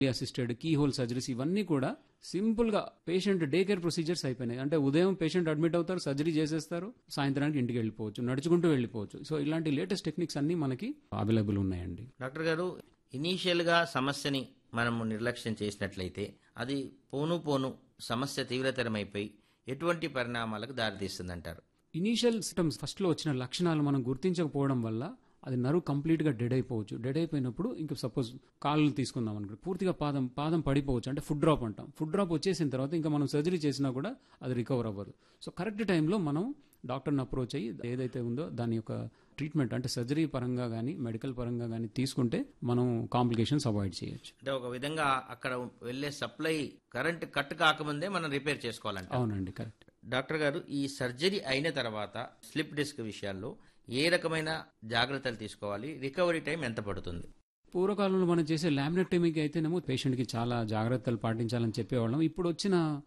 assisted key hole surgeries ఇవన్నీ కూడా simple గా పేషెంట్ డే కేర్ ప్రొసీజర్స్ అయిపోయినాయి అంటే ఉదయం పేషెంట్ అడ్మిట్ అవుతారు సర్జరీ చేసేస్తారు సాయంత్రానికి ఇంటికి వెళ్ళిపోవచ్చు నడుచుకుంటూ వెళ్ళిపోవచ్చు సో ఇలాంటి లేటెస్ట్ టెక్నిక్స్ అన్ని మనకి అవైలబుల్ ఉన్నాయండి డాక్టర్ గారు ఇనీషియల్గా సమస్యని మనము నిర్లక్ష్యం చేసినట్లయితే అది పోను పోను సమస్య తీవ్రతరమైపోయి ఎటువంటి పరిణామాలకు దారితీస్తుందంటారు ఇనీషియల్ సిమ్టమ్స్ ఫస్ట్ లో వచ్చిన లక్షణాలు మనం గుర్తించకపోవడం వల్ల అది నరువు కంప్లీట్ గా డెడ్ అయిపోవచ్చు డెడ్ అయిపోయినప్పుడు ఇంకా సపోజ్ కాళ్ళు తీసుకుందాం అనుకో పూర్తిగా పాదం పాదం పడిపోవచ్చు అంటే ఫుడ్ డ్రాప్ అంటాం ఫుడ్ డ్రాప్ వచ్చేసిన తర్వాత ఇంకా మనం సర్జరీ చేసినా కూడా అది రికవర్ అవ్వదు సో కరెక్ట్ టైంలో మనం డాక్టర్ని అప్రోచ్ అయ్యి ఏదైతే ఉందో దాని యొక్క ట్రీట్మెంట్ అంటే సర్జరీ పరంగా కానీ మెడికల్ పరంగా కానీ తీసుకుంటే మనం కాంప్లికేషన్స్ అవాయిడ్ చేయొచ్చు అంటే ఒక విధంగా అక్కడ వెళ్ళే సప్లై కరెంట్ కట్ కాకముందే మనం రిపేర్ చేసుకోవాలంట అవునండి కరెక్ట్ డాక్టర్ గారు ఈ సర్జరీ అయిన తర్వాత స్లిప్ డిస్క్ విషయాల్లో ఏ రకమైన జాగ్రత్తలు తీసుకోవాలి రికవరీ టైం ఎంత పడుతుంది పూర్వకాలంలో మనం చేసే లామినెక్టమీకి అయితేనేమో పేషెంట్కి చాలా జాగ్రత్తలు పాటించాలని చెప్పేవాళ్ళం ఇప్పుడు వచ్చిన